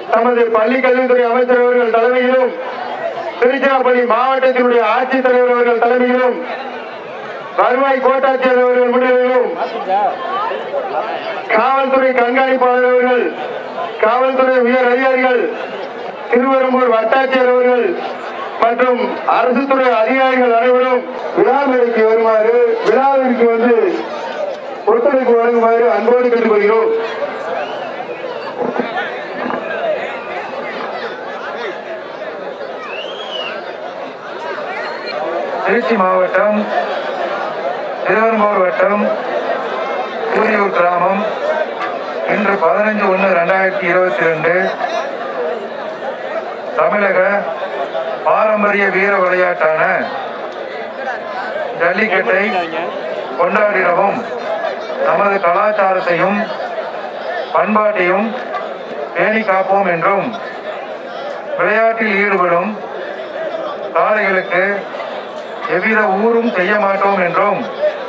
நமது பள்ளி கல்வித்துறை அமைச்சர் அவர்கள் தலைமையிலும் திருச்சிராப்பள்ளி மாவட்டத்தினுடைய ஆட்சித்தலைவர் அவர்கள் தலைமையிலும் வருவாய் கோட்டாட்சியர் அவர்கள் முன்னிலையிலும் காவல்துறை கண்காணிப்பாளர் அவர்கள் காவல்துறை உயர் அதிகாரிகள் திருவெரும்பூர் வட்டாட்சியர் அவர்கள் மற்றும் அரசு துறை அதிகாரிகள் அனைவரும் விழா மேடைக்கு வருமாறு விழாவிற்கு வந்து ஒத்துழைப்பு வழங்குமாறு அன்போடு கேட்டுக்கொள்கிறோம் திருச்சி மாவட்டம் திருவெரும்பூர் வட்டம் சூரியூர் கிராமம் இன்று பதினஞ்சு ஒன்று ரெண்டாயிரத்தி இருபத்தி ரெண்டு தமிழக பாரம்பரிய வீர விளையாட்டான ஜல்லிக்கட்டை கொண்டாடிடவும் நமது கலாச்சாரத்தையும் பண்பாட்டையும் பேணி காப்போம் என்றும் விளையாட்டில் ஈடுபடும் காளைகளுக்கு எவ்வித ஊரும் செய்ய மாட்டோம் என்றும்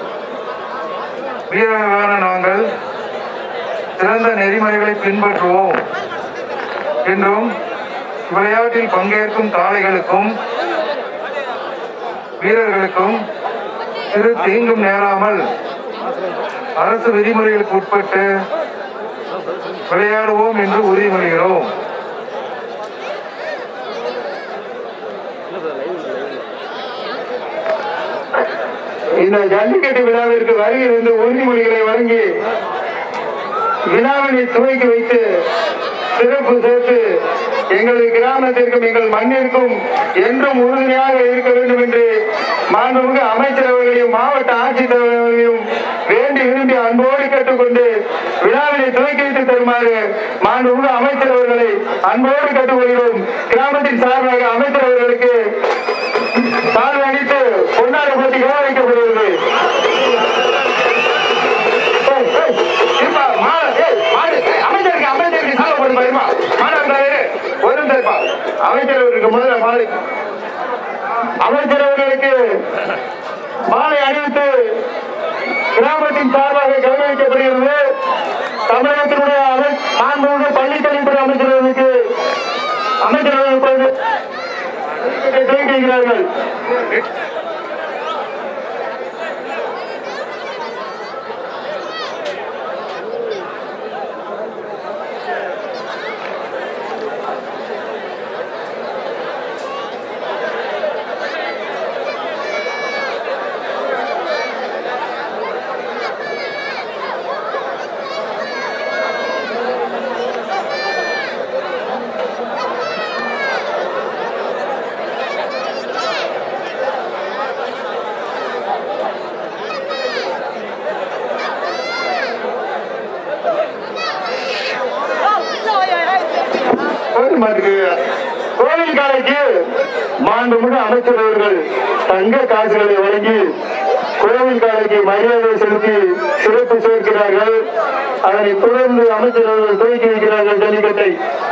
வீரர்களான நாங்கள் சிறந்த நெறிமுறைகளை பின்பற்றுவோம் என்றும் விளையாட்டில் பங்கேற்கும் காளைகளுக்கும் வீரர்களுக்கும் சிறு தீங்கும் நேராமல் அரசு விதிமுறைகளுக்கு உட்பட்டு விளையாடுவோம் என்று உறுதிமொழிகிறோம் இந்த ஜல்லிக்கட்டு விழாவிற்கு வருகிறது உறுதிமொழிகளை வழங்கி விழாவினை துவக்கி வைத்து சிறப்பு சேர்த்து எங்களது கிராமத்திற்கும் எங்கள் மண்ணிற்கும் என்றும் உறுதுணையாக இருக்க வேண்டும் என்று மாண்புமிகு அமைச்சர் அவர்களையும் மாவட்ட ஆட்சித்தலைவர்களையும் வேண்டி விரும்பி அன்போடு கேட்டுக்கொண்டு விழாவினை துவக்கி வைத்து தருமாறு மாண்புமிகு அமைச்சர் அவர்களை அன்போடு கேட்டுக்கொள்கிறோம் கிராமத்தின் சார்பாக அமைச்சர் அவர்களுக்கு சால்வை அடித்து பொன்னாடை போட்டி கௌரவிக்கப்படுகிறது ஏய், ஏய், இருப்பா, மாடு, ஏய், மாடு, ஏய், அமைச்சருக்கு அமைச்சருக்கு சால்வை போட்டு பாருமா மாடு வந்தாரு ஒரு நிமிஷம் இருப்பா அமைச்சர் அவருக்கு முதல்ல மாடு அமைச்சர் அவர்களுக்கு மாலை அணிவித்து கிராமத்தின் சார்பாக கௌரவிக்கப்படுகிறது தமிழகத்தினுடைய அமை- மாண்புமிகு பள்ளிக்கல்வித்துறை அமைச்சர் அவர்களுக்கு அமைச்சர் அவர்கள் இப்பொழுது துவக்கி வைக்கிறார்கள் கோயில் மாட்டுக்கு கோவில் காலைக்கு மாண்புமிகு அமைச்சர் அவர்கள் தங்க காசுகளை வழங்கி கோவில் காலைக்கு மரியாதை செலுத்தி சிறப்பு சேர்க்கிறார்கள் அதனை தொடர்ந்து அமைச்சர் அவர்கள் துவக்கி வைக்கிறார்கள் ஜல்லிக்கட்டை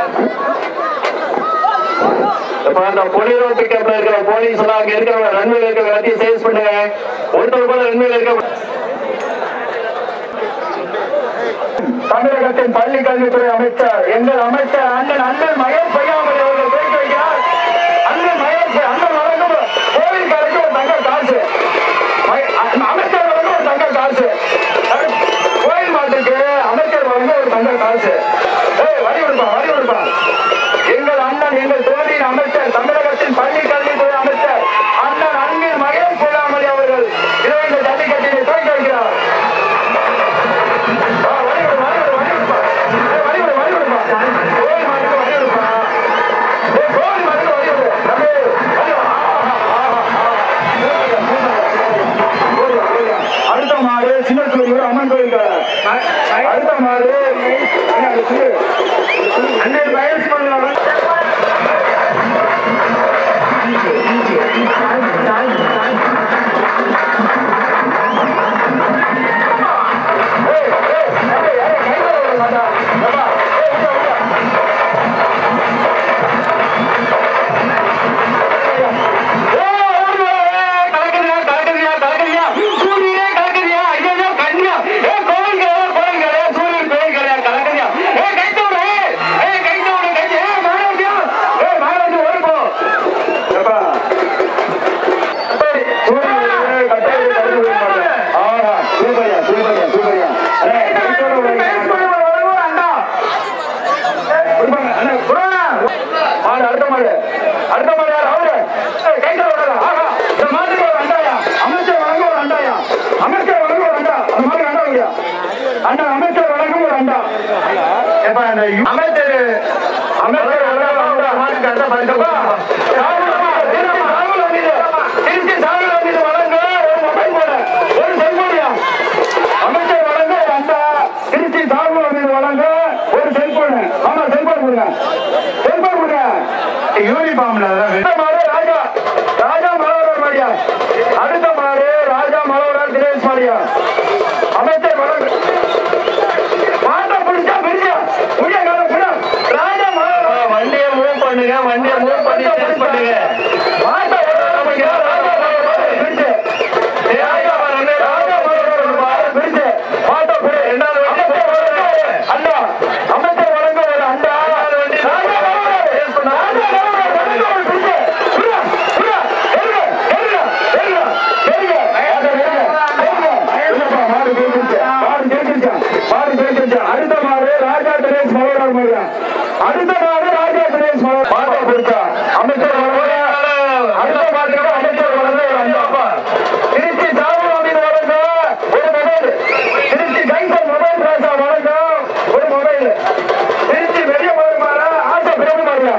இப்ப அந்த பொலிரோ பிக்கப்ல இருக்கிற போலீஸ் எல்லாம் அங்க இருக்கிற ரன்வேல இருக்கிற எல்லாத்தையும் சேல்ஸ் பண்ணுங்க ஒருத்தர் கூட ரன்வேல இருக்க தமிழகத்தின் பள்ளி கல்வித்துறை அமைச்சர் எங்கள் அமைச்சர் அண்ணன் அண்ணன் மகேஷ் பொய்யாமொழி அவர்கள் பேசி வைக்கிறார் அண்ணன் மகேஷ் அண்ணன் வழங்கும் கோவில் காலைக்கு ஒரு தங்க காசு ம- அ- அமைச்சர் வழங்கும் ஒரு தங்க காசு அஹ், கோயில் மாட்டுக்கு அமைச்சர் வழங்கும் ஒரு தங்க காசு ஏய் வரி விடுப்பா வரி விடுப்பா எங்கள் அண்ணன் எங்கள் தோழியின் அமைச்சர் தமிழகத்தின் பள்ளி கல்வித்துறை அமைச்சர் அண்ணன் அன்பில் மகேஷ் பொய்யாமொழி அவர்கள் இதோ இந்த ஜல்லிக்கட்டினை துவக்கி வைக்கிறார் ஆ, வழி விடு, வழி விடு, வழி விடுப்பா. ஏய், வழி விடு, வழி விடுப்பா. கோயில் மாட்டுக்கு வழி விடுப்பா. ஏய், கோயில் மாட்டுக்கு வழி விடு. தம்பி, வழி வா. ஆஹா, ஆஹா, ஆஹா. ஓடியா, ஓடியா. அடுத்த மாடு சின்ன கோயில் அம்மன் கோயில் அடுத்த மாடு என்ன அது சொல்லு. அண்ணன் வயசு பண்ணுவாங்க கலக்குறியா அண்டா ஏப்பா அந்த யு- அமைச்சர் அமைச்சர் வழங்க அண்டா மாட்டுக்கு அடுத்த பரிசு ஏப்பா, ராகுலம்மா, திருச்சி சாகுல மீது திருச்சி சாகுல மீது வழங்க ஒரு மொபைல் போன ஒரு செல்போனியா அமைச்சர் வழங்க ஒரு அண்டா திருச்சி சாகுல மீது வழங்க ஒரு செல்போன் ஆமா செல்போன் கொடுங்க செல்போன் கொடுங்க யூனிஃபார்ம்ல அதெல்லாம் அடுத்த மாடு ராஜா ராஜா மலோகர் மாடியா அடுத்த மாடு ராஜா மலோகர் தினேஷ் மாடியா அமைச்சர் வழங்க மாட்டை பிடிச்சா பிடிச்சா முடிய காலம் பிடி. ராஜா மலோகர் வண்டியை மூவ் பண்ணுங்க வண்டியை மூவ் பண்ணி டெஸ்ட் பண்ணுங்க மாட்டை நமக்கு ராஜா மலோகர் பிடிச்சு ராஜா மலோகர் ராஜா மலோகர் மாடு பிடிச்சு மாட்டை பிடி ரெண்டாவது அமைச்சர் வழங்க ஒரு அண்டா அமைச்சர் வழங்க ஒரு அண்டா ராஜா மலோகர் ராஜா மலோகர் வழங்க ஒரு பிடிச்சு புரியா புரியா எருங்க எருங்க எருங்க எருங்க அதை எருங்க எருங்க மாடு ஜெயிச்சிருச்சு மாடு ஜெயிச்சிருச்சு மாடு ஜெயிச்சிருச்சு அடுத்த மாடு ராஜா தினேஷ் மலோகர் மாடியா அடுத்த மாடு ராஜா தினேஷ் மலோகர் மாட்டை பிடிச்சா அமைச்சர் வழங்க அடுத்த மாட்டுக்கு அமைச்சர் வழங்க ஒரு அண்டா திருச்சி சாகுவாமி வழங்க ஒரு மொபைல் திருச்சி கைசல் மொபைல் ராஜா வழங்க ஒரு மொபைல் திருச்சி பெரிய மலர் மாற ஆசை பிரபு மாறியா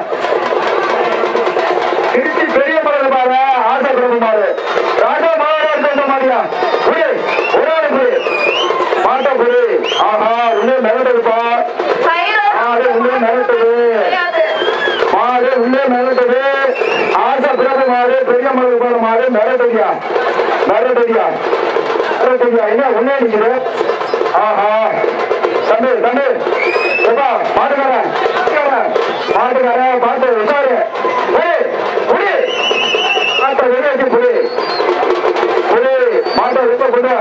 திருச்சி பெரிய மலர் மாற ஆசை பிரபு மாறு ராஜா மாநகர் சொந்த மாறியா புரி ஒரு ஆள் புரி மாட்டா புரி ஆஹா உள்ளே மிரட்டுதுப்பா மாடு உள்ளே மிரட்டுது மாடு உள்ளே மிரட்டுது ஆசை பிரபு மாடு பெரிய மலர் போற மாடு மிரட்டுதியா மிரட்டுதியா மிரட்டுதியா என்ன ஒன்னே நிக்குது ஆஹா தம்பி தம்பி எப்பா மாட்டுக்காரன் மாட்டுக்காரன் பார்த்து உஷாரு புடி புடி மாட்டை வெளியே புடி புடி மாட்டை ரொம்ப புடி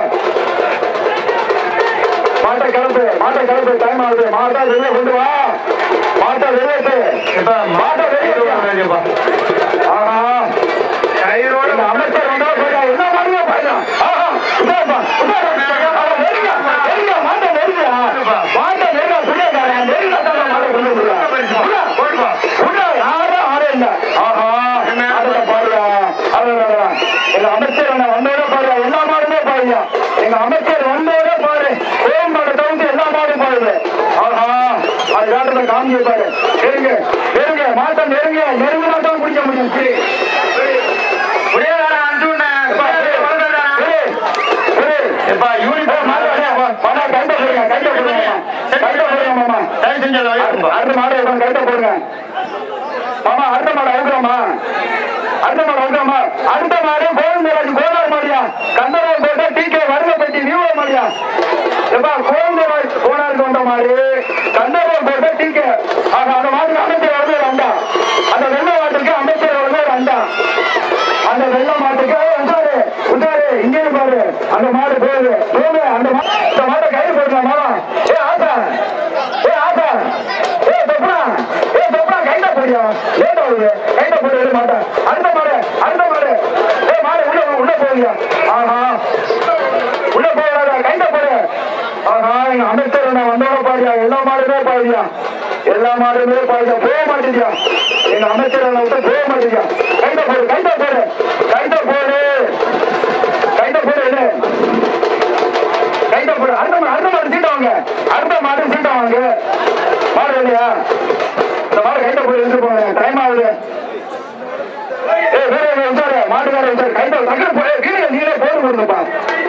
மாட்டை கிளம்பு மாட்டை கிளம்பு டைம் ஆகுது மாட்டை வெளியே கொண்டு வா மாட்டை வெளியே இப்ப மாட்டை வெளியே வேண்டியப்பா ஆஹா கயிறோட இந்த அமைச்சர் வந்தா போயா, என்ன பண்ணுங்க பாருங்க. ஆஹா, உட்காருப்பா, உட்காரு. அவன் நெருங்க, நெருங்க, மாட்டை நெருங்குடா. மாட்டை நெருங்க, புரியக்காரன், நெருங்க தானே மாட்டை கொண்டு வந்துடுறா. உள்ள, போடுப்பா உள்ள, யாரும் ஆளே இல்ல. ஆஹா, அதுல பாருயா, அதுல, அதுல. எங்க அமைச்சர் அண்ணா வந்தோட பாருயா, எல்லா மாடுமே பாருயா. எங்க அமைச்சர் வந்தோட பாரு கோயம்பாடு தவிர்த்து எல்லா மாடும் பாருங்க ஆஹா அது காட்டுல காமிச்சு பாரு நெருங்க நெருங்க மாட்டை நெருங்க நெருங்கினா தான் பிடிக்க முடியும் சரி ஒரே வேலை அனுப்பிச்சு விட்டேன். எப்பா யூனிஃபார்ம் தயவு செஞ்சு அதை வைக்கும்பா. அந்த வெள்ள மாட்டுக்கு அமைச்சர் வந்து ஒரு அண்டா அந்த வெள்ள மாட்டுக்கு உண்டாரு உண்டாரு இங்கே பாரு அந்த மாடு போகுது போகுது அந்த மா- இந்த மாட்டை கையில் போடலாமா ஏ ஆசா ஏ ஆசா ஏ தொப்பனா ஏ தொப்பனா கையில போடியா லேட் ஆகுது கையில போடு மாட்டை அடுத்த மாடு அடுத்த மாடு ஏ மாடு உள்ள உள்ள போகுதியா ஆஹா உள்ள போகாத கையில போடு ஆஹா எங்க அமைச்சர் நான் வந்தோட பாடியா எல்லா மாடுமே பாடியா எல்லா மாடுமே பாடியா போக மாட்டேங்கியா எங்க அமைச்சர் என்னை விட்டு போக மாட்டேங்கியா கையில போடு கையில போடு கையில போடு கையில போடு என்ன கையில போடு அடுத்த மாடு அடுத்த மாடு சீட்டை வாங்க அடுத்த மாடு சீட்டை வாங்க மாடு இல்லையா இந்த மாடு கையில போடு எடுத்து போங்க டைம் ஆகுது ஏய் வேற உட்காரு மாட்டுக்கார உட்காரு கையில டக்குனு போய் வீடு நீங்களே போடு போடுங்கப்பா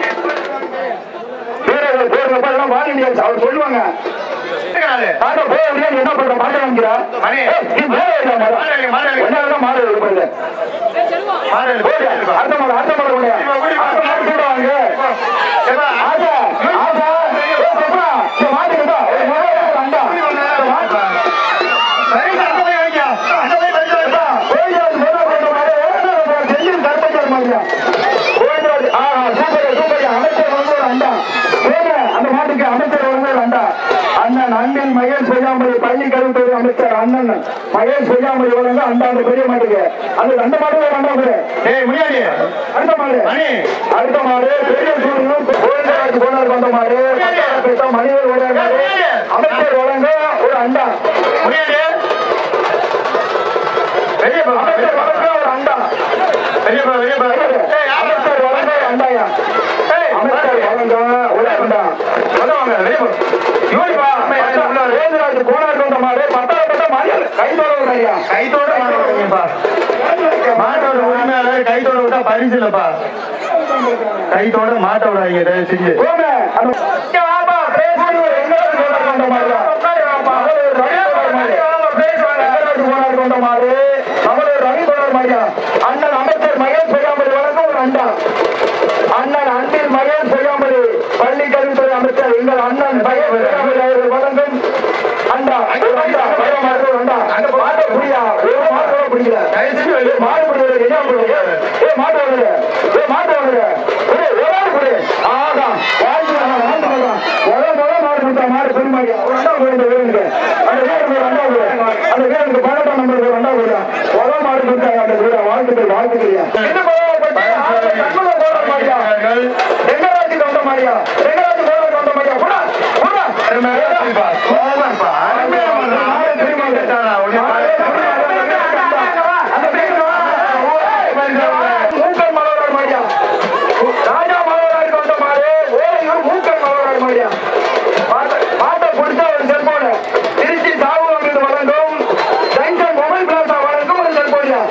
வீரர்கள் போடுறப்ப எல்லாம் வாலண்டியர்ஸ் அவர் சொல்லுவாங்க இருக்காது. மாட்டை போய் அப்படியே நீ என்ன பண்ற மாட்டை வாங்கிக்கிறா மணி. ஏய், நீ மேல ஏறியா மாடு? மாடு வாங்கி, மாடு வாங்கி. ஒன்னால மாடு எடுப்பது மாடு எடுப்பா. அடுத்த மாடு அடுத்த மாடு கொண்டு வா. அடுத்த மாடு கூட வாங்க எப்பா, ஆசா ஆசா ஏய், செப்பா, இந்த மாட்டுக்கு தான் ஒரு முதல்ல ஒரு அண்டா இந்த மாட்டு சரி, அங்க போய் வைங்க. அங்க போய் வச்சு வைப்பா. கோயிலாவது முதல்ல கொண்டு மாடு ஓடுறது செந்தில் கருப்பச்சார் மாதிரியா கோயிலாவது ஆஹா சூப்பர் சூப்பர் அமைச்சர் வந்து ஒரு அண்டா போங்க அந்த மாட்டுக்கு அமைச்சர் வந்து ஒரு அண்டா அண்ணன் அண்ணன் மகேஷ் பொய்யாமொழி பள்ளி கல்வித்துறை அமைச்சர் அண்ணன் மகேஷ் பொய்யாமொழி வழங்க அண்டா அந்த பெரிய மாட்டுக்கு அந்த அந்த மாட்டுக்கு ஒரு அண்டா பேரு ஏய், முனியாண்டி. அடுத்த மாடு மணி. அடுத்த மாடு பெரிய சூரியனும் கோயிலாவது போனார் வந்த மாடு பேச மனிதர் வர மாடு அமைச்சர் வழங்க ஒரு அண்டா முனியாண்டி. பெரியப்பா, அமைச்சர் பெரியப்பா. வழங்க ஒரு அண்டா பெரியப்பா, பெரியப்பா. ஏய், யாரு? அமைச்சர் வழங்க ஒரு அண்டாயா ஏய், அமைச்சர் வழங்க ஒரு அண்டா உள்ள வாங்க, பெரியப்பா. யூனிஃபார்ம். கைதோட விடுறியா கைத்தோட மாட விடுங்கப்பா மாட்டோட உரிமையாளர் கைத்தோட விட்டா பரிசு இல்லப்பா கைத்தோட மாட்ட விடாதீங்க தயவு செஞ்சு போங்க அந்த இங்க வாப்பா பேசுறது எங்கேயாவது போனா கொண்ட மாதிரி உட்காரு வாப்பா அவரு ரவி தொடர் மாதிரி பேசுவாங்க எங்கேயாவது போனா கொண்ட மாதிரி அவரு ரவி தொடர் மாதிரியா அண்ணன் அமைச்சர் மகேஷ் பொய்யாமொழி வழங்கும் ஒரு அண்டா அண்ணன் அன்பில் மகேஷ் பொய்யாமொழி பள்ளி கல்வித்துறை அமைச்சர் எங்கள் அண்ணன் மகேஷ் பொய்யாமொழி அவர்கள் வழங்கும் அண்டா ஒரு அண்டா பயம் மாதிரி ஒரு அண்டா அந்த மாட்டை புரியா ஒரு மாட்டோட பிடிக்கல ஏய், மாடு பிடிக்கல என்ன பண்ணுங்க ஏ மாட்டு வருது ஏ மாட்டு வருது ஒரே ஒரே குடி ஆகா வாழ்ந்து வாழ்ந்து சொல்றான் ஒரே முறை மாடு கொடுத்தா மாடு பெருமாடியா ஒரு அண்டா போயிட்டு வீரனுக்கு அந்த வீரனுக்கு ஒரு அண்டா போடு அந்த வீரனுக்கு பன்னெண்டாம் நம்பருக்கு ஒரு அண்டா போடு ஒரே மாடு கொடுத்தாங்க அந்த வீர வாழ்த்துக்கள் வாழ்த்துக்கலையா என்ன போட மாட்டியா எங்கராஜி கொண்ட மாதிரியா எங்கராஜி போட கொண்ட மாதிரியா கூட கூட சூப்பர்ப்பா அருமையா பண்றான். ஆளை திரும்பி வந்துட்டானா? உன்னை மூக்கன் மலரார் மாதிரியா ராஜா மலரார் கொண்ட மாதிரி ஓரையூர் மூக்கன் மலரார் மாதிரியா பாட்டை பிடிச்ச ஒரு செல்போன் திருச்சி சாவு அமிர்து வழங்கும் ஜங்ஷன் மொபைல் பிளாசா வழங்கும் ஒரு செல்போனியா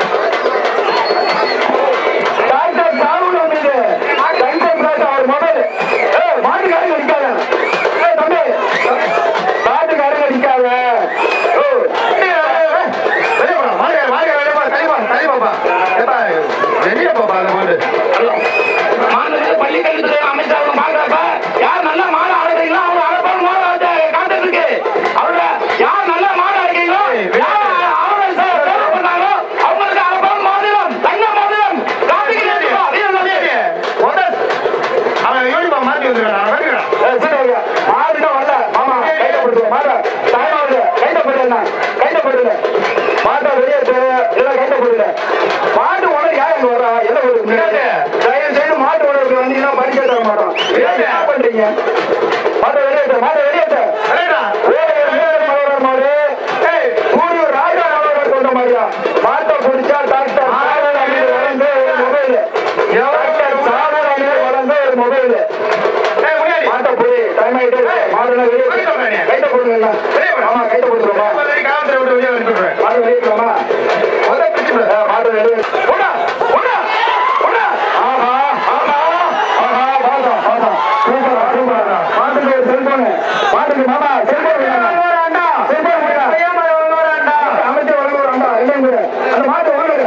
டாக்டர் சாவு அமிர்து ஜங்ஷன் பிளாசா ஒரு மொபைல் ஏ மாட்டுக்காரங்க நிக்காத ஏ தம்பி மாட்டுக்காரங்க நிக்காத ஓ வெளியே போடா. வாங்க, வாங்க, வெளியே போ. தள்ளி போ, தள்ளி போப்பா. ஏப்பா, வெளியே போப்பா, அந்த மாடு. மாநில பள்ளிக்கல்வித்துறை அமைச்சர் அவங்க பாக்குறப்ப யார் நல்ல மாடு அடைக்கிறீங்களோ அவங்க அரைப்பவன் மாடு வந்து காத்துட்டு இருக்கு அவங்க யார் நல்ல மாடு அடைக்கிறீங்களோ யார் அவங்க சார் தேர்வு பண்ணாங்களோ அவங்களுக்கு அரைப்பவன் மாநிலம் தங்க மாநிலம் காத்துக்கிட்டு முதல் அவன் யூனிஃபார்ம் மாத்தி வந்துருக்கான். அவன் வருகிறான். மாடுதான் வரல மாமா கைட்ட போடுங்க மாடு தாய்மாவது கைட்ட போடுங்க கைட்ட போடுங்க மாட்டை வெளியேற்று எல்லாம் கைட்ட போடுங்க மாட்டு உனக்கு யார் அங்க வரா எல்லாம் ஒரு தயவு செய்து மாட்டு உணவுக்கு வந்தீங்கன்னா பரிசு தர மாட்டோம் ஏன் என்ன பண்றீங்க மாட்டை வெளியேற்று மாட்டை வெளியேற்று வரேடா. ஓரையூர் வீரர் மலர் மாடு ஏய் ஊரியூர் ராஜா மலர் கொண்ட மாதிரியா மாட்டை பிடிச்சா டாக்டர் சாகர் அமீர் வழங்க ஒரு மொபைல் டாக்டர் சாகர் அமீர் வழங்க ஒரு மொபைல் ஏய், முன்னாடி. மாட்டை போய் டைம் ஆயிட்டு இருக்கு. மாடுலாம் வெளியே வெளியே போங்க நீ. கைட்ட போடுங்க எல்லாம். ஆமா கைட்ட போட்டுருமா இப்ப வரைக்கும் காவல்துறை விட்டு வெளியே அனுப்பி விடுறேன். மாடு வெளியே இருக்கலாமா முதல்ல பிடிச்சு விடு. ஆ, மாடு வெளியே போடா போடா போடா ஆஹா ஆஹா ஆஹா பாத்தா பாத்தா சூப்பர் சூப்பர் மாட்டுக்கு ஒரு செல்போன் மாட்டுக்கு மாமா செல்போன் வேண்டாம் செல்போன் வேண்டாம் அமைச்சர் வழங்க ஒரு அண்டா இல்லைங்க அந்த மாட்டு வாங்குங்க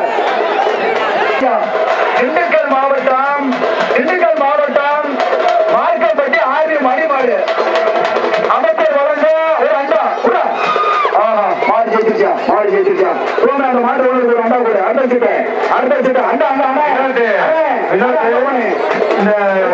திண்டுக்கல் மாவட்டம் திண்டுக்கல் மாவட்டம் மார்க்கப்பட்டி ஆறு மணிமாடு அமைச்சர் வழங்க ஒரு அண்டா கூட ஆஹா மாடு ஜெயிச்சிருச்சா மாடு ஜெயிச்சிருச்சா சோம அந்த மாட்டு ஒன்று ஒரு அண்டா கூட அடுத்த சீட்டு அடுத்த சீட்டு அண்டா அண்டா அண்டா வினோத்து, வினோத்து, இந்த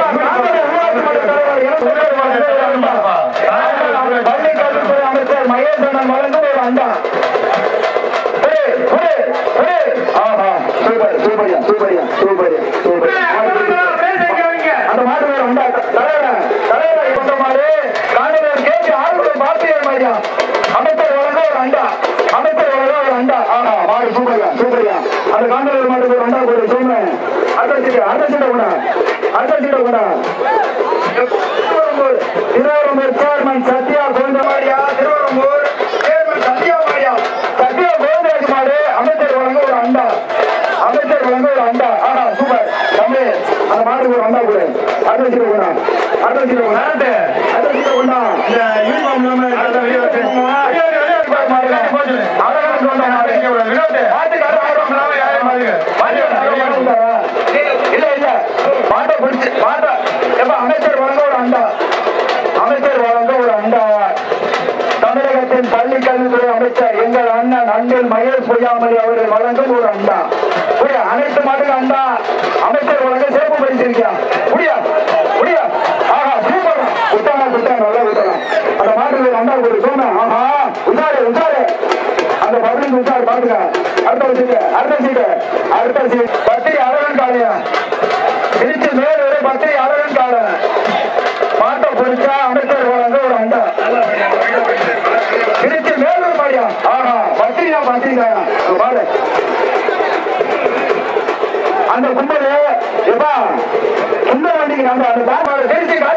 பள்ளி கல்வித்துறை அமைச்சர் மகேந்திரன் வழங்கும் ஒரு அண்டா ஒரே, ஒரே, ஒரே. ஆஹா, சூப்பர், சூப்பர்யா, சூப்பர்யா, சூப்பர்யா, சூப்பர். அந்த மாடு வேற அண்டா. தலைவரே, தலைவரே கொண்ட மாடு, காண்டவர் கேட்டு ஆளுநர் பாத்தியர் மாதிரியா. அமைச்சர் வழங்க ஒரு அண்டா அமைச்சர் வழங்க ஒரு அண்டா ஆஹா மாடு சூப்பர்யா சூப்பர்யா அந்த காண்டவர் மாட்டுக்கு ஒரு அண்டா போடு சோமன் அடுத்த சீட்டு அடுத்த சீட்டை கூட அடுத்த சீட்டை கூட திருவரம்பூர் திருவரம்பூர் சேர்மன் சத்யா கோவிந்தமாரியா திருவரம்பூர் சேர்மன் சத்யா மாரியா சத்யா கோவிந்தராஜ் மாடு அமைச்சர் வழங்க ஒரு அண்டா அமைச்சர் வழங்க ஒரு அண்டா ஆனா சூப்பர் தம்பி அந்த மாட்டுக்கு ஒரு அண்டா கொடு அடுத்த சீட்டை கூட அடுத்த சீட்டை கூட வினோத்து, அடுத்த சீட்டை கொண்டா இந்த யூனிஃபார்ம் இல்லாம இருக்கிறத வெளியே வச்சு. வெளியே வரு, வெளியே வரு, மாடு, வெளியே போக சொல்லு. அழகான கொண்டா மாடு இங்க விடு, வினோத்து. மாட்டுக்கு யூனிஃபார்ம் இல்லாம யாரையும் பாருங்க. இல்ல இல்ல மாட்டை பிடிச்சு மாட்டை எப்ப அமைச்சர் வழங்க ஒரு அண்டா அமைச்சர் வழங்க ஒரு அண்டா தமிழகத்தின் பள்ளி கல்வித்துறை அமைச்சர் எங்கள் அண்ணன் அன்பில் மகேஷ் பொய்யாமலி அவர்கள் வழங்கும் ஒரு அண்டா புரியா அனைத்து மாட்டுக்கு அண்டா அமைச்சர் வழங்க சிறப்பு பரிசிருக்கியா முடியா முடியா ஆஹா சூப்பர் விட்டாங்க விட்டாங்க நல்லா விட்டாங்க அந்த மாட்டுக்கு ஒரு அண்டா ஒரு சோனா ஆஹா உசாரு உசாரு அந்த பப்ளிக் உசாரு பாருங்க அடுத்த சீட்டு அடுத்த சீட்டு அடுத்த சீட் பத்திரி அழகன் காலையா திருச்சி மேலூர் பத்திரி அழகன் காலை மாட்டை பிடிச்சா அமைச்சர் வழங்க ஒரு அண்டா திருச்சி மேலூர் பாடியா ஆஹா பத்திரியா பத்திரிக்காயா பாரு அந்த கும்பல் எப்பா கும்பல் வண்டிக்கு நம்ம அந்த பேங்க் திருச்சி